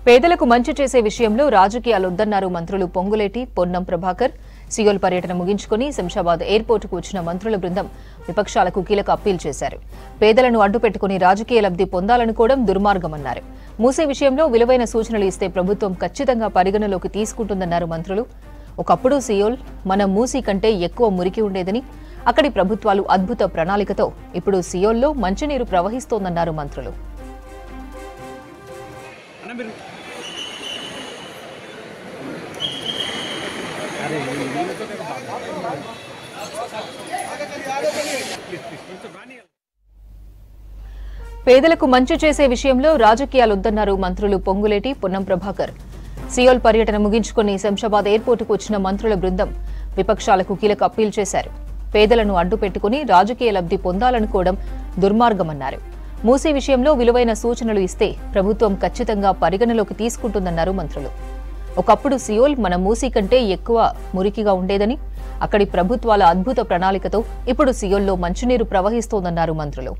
పేదలకు మంచి చేసే విషయంలో రాజకీయాలొద్దన్నారు మంత్రులు పొంగులేటి పొన్నం ప్రభాకర్ సియోల్ పర్యటన ముగించుకుని శంషాబాద్ ఎయిర్పోర్టుకు వచ్చిన మంత్రుల బృందం విపక్షాలకు కీలక అప్పీల్ చేశారు పేదలను అడ్డుపెట్టుకుని రాజకీయ లబ్ధి పొందాలనుకోవడం దుర్మార్గమన్నారు మూసే విషయంలో విలువైన సూచనలు ఇస్తే ప్రభుత్వం ఖచ్చితంగా పరిగణలోకి తీసుకుంటుందన్నారు మంత్రులు ఒకప్పుడు సియోల్ మన మూసీ కంటే ఎక్కువ మురికి ఉండేదని అక్కడి ప్రభుత్వాలు అద్భుత ప్రణాళికతో ఇప్పుడు సియోల్లో మంచినీరు ప్రవహిస్తోందన్నారు మంత్రులు పేదలకు మంచి చేసే విషయంలో రాజకీయాలొద్దన్నారు మంత్రులు పొంగులేటి పొన్నం ప్రభాకర్ సియోల్ పర్యటన ముగించుకుని శంషాబాద్ ఎయిర్పోర్టుకు వచ్చిన మంత్రుల బృందం విపక్షాలకు కీలక అప్పీల్ చేశారు పేదలను అడ్డుపెట్టుకుని రాజకీయ లబ్ధి పొందాలనుకోవడం దుర్మార్గమన్నారు మూసీ విషయంలో విలువైన సూచనలు ఇస్తే ప్రభుత్వం ఖచ్చితంగా పరిగణలోకి తీసుకుంటుందన్నారు మంత్రులు ఒకప్పుడు సియోల్ మన మూసీ కంటే ఎక్కువ మురికిగా ఉండేదని అక్కడి ప్రభుత్వాల అద్భుత ప్రణాళికతో ఇప్పుడు సియోల్లో మంచినీరు ప్రవహిస్తోందన్నారు మంత్రులు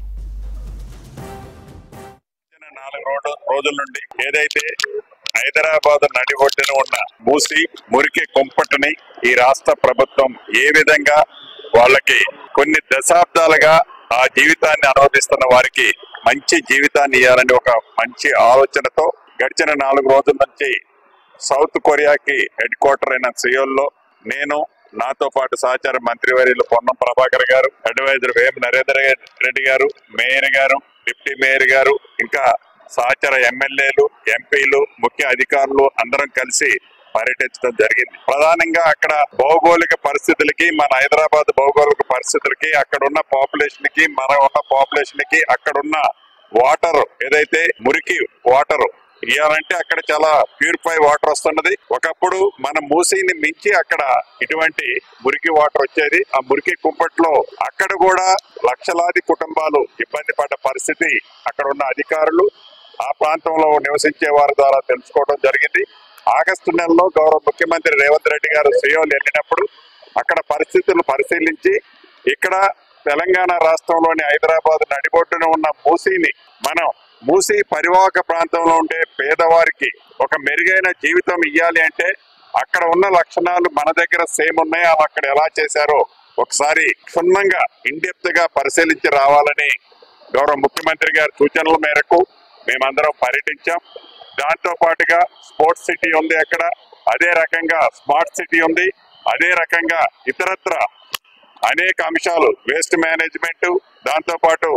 గడిచిన నాలుగు రోడ్డు రోజుల నుండి ఏదైతే హైదరాబాద్ నడి ఒడ్డున ఉన్న మూసి మురికి కుంపటిని ఈ రాష్ట్ర ప్రభుత్వం ఏ విధంగా వాళ్ళకి కొన్ని దశాబ్దాలుగా ఆ జీవితాన్ని అనుభవిస్తున్న వారికి మంచి జీవితాన్ని ఇవ్వాలని ఒక మంచి ఆలోచనతో గడిచిన నాలుగు రోజుల నుంచి సౌత్ కొరియాకి హెడ్ క్వార్టర్ అయిన సియోల్లో నేను నాతో పాటు సహచార మంత్రివర్యులు పొన్నం ప్రభాకర్ గారు అడ్వైజర్ వేం నరేంద్ర రెడ్డి గారు మేయర్ గారు డిప్యూటీ మేయర్ గారు ఇంకా సహచర ఎమ్మెల్యేలు ఎంపీలు ముఖ్య అధికారులు అందరం కలిసి పర్యటించడం జరిగింది ప్రధానంగా అక్కడ భౌగోళిక పరిస్థితులకి మన హైదరాబాద్ భౌగోళిక పరిస్థితులకి అక్కడ ఉన్న పాపులేషన్ కి మన ఉన్న పాపులేషన్ కి అక్కడ ఉన్న వాటర్ ఏదైతే మురికి వాటర్ ఇవ్వాలంటే అక్కడ చాలా ప్యూరిఫై వాటర్ వస్తున్నది ఒకప్పుడు మన మూసీని మించి అక్కడ ఇటువంటి మురికి వాటర్ వచ్చేది ఆ మురికి కుంపట్లో అక్కడ కూడా లక్షలాది కుటుంబాలు ఇబ్బంది పడ్డ పరిస్థితి అక్కడ ఉన్న అధికారులు ఆ ప్రాంతంలో నివసించే వారి ద్వారా తెలుసుకోవడం జరిగింది ఆగస్టు నెలలో గౌరవ ముఖ్యమంత్రి రేవంత్ రెడ్డి గారు సియోల్ వెళ్ళినప్పుడు అక్కడ పరిస్థితులను పరిశీలించి ఇక్కడ తెలంగాణ రాష్ట్రంలోని హైదరాబాద్ నడిబొడ్డున ఉన్న మూసీని మనం మూసీ పరివాహక ప్రాంతంలో ఉండే పేదవారికి ఒక మెరుగైన జీవితం ఇవ్వాలి అంటే అక్కడ ఉన్న లక్షణాలు మన దగ్గర సేమ్ ఉన్నాయి అవి అక్కడ ఎలా చేశారో ఒకసారి క్షుణ్ణంగా ఇండెప్త్ గా పరిశీలించి రావాలని గౌరవ ముఖ్యమంత్రి గారి సూచనల మేరకు మేమందరం పర్యటించాం దాంతో పాటుగా స్పోర్ట్స్ సిటీ ఉంది అక్కడ అదే రకంగా స్మార్ట్ సిటీ ఉంది అదే రకంగా ఇతరత్ర అనేక అంశాలు వేస్ట్ మేనేజ్మెంట్ దాంతో పాటు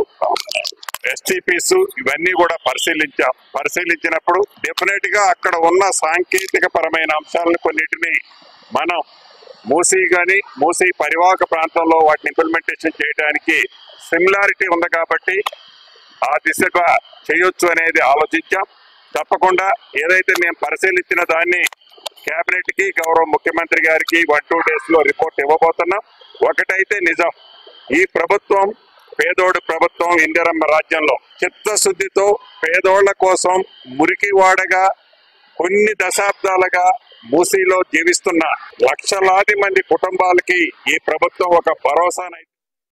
ఎస్టీపీస్ ఇవన్నీ కూడా పరిశీలించాం పరిశీలించినప్పుడు డెఫినెట్ గా అక్కడ ఉన్న సాంకేతిక పరమైన అంశాలను కొన్నిటిని మనం మూసీ గాని మూసీ పరివాహక ప్రాంతంలో వాటిని ఇంప్లిమెంటేషన్ చేయడానికి సిమిలారిటీ ఉంది కాబట్టి ఆ దిశగా చేయొచ్చు అనేది ఆలోచించాం తప్పకుండా ఏదైతే మేము పరిశీలించిన దాన్ని కేబినెట్ కి గౌరవ ముఖ్యమంత్రి గారికి వన్ టూ డేస్ లో రిపోర్ట్ ఇవ్వబోతున్నాం ఒకటైతే నిజం ఈ ప్రభుత్వం పేదోడు ప్రభుత్వం ఇందిరమ్మ రాజ్యంలో చిత్తశుద్ధితో పేదోళ్ల కోసం మురికివాడగా కొన్ని దశాబ్దాలుగా మూసీలో జీవిస్తున్న లక్షలాది మంది కుటుంబాలకి ఈ ప్రభుత్వం ఒక భరోసానైతే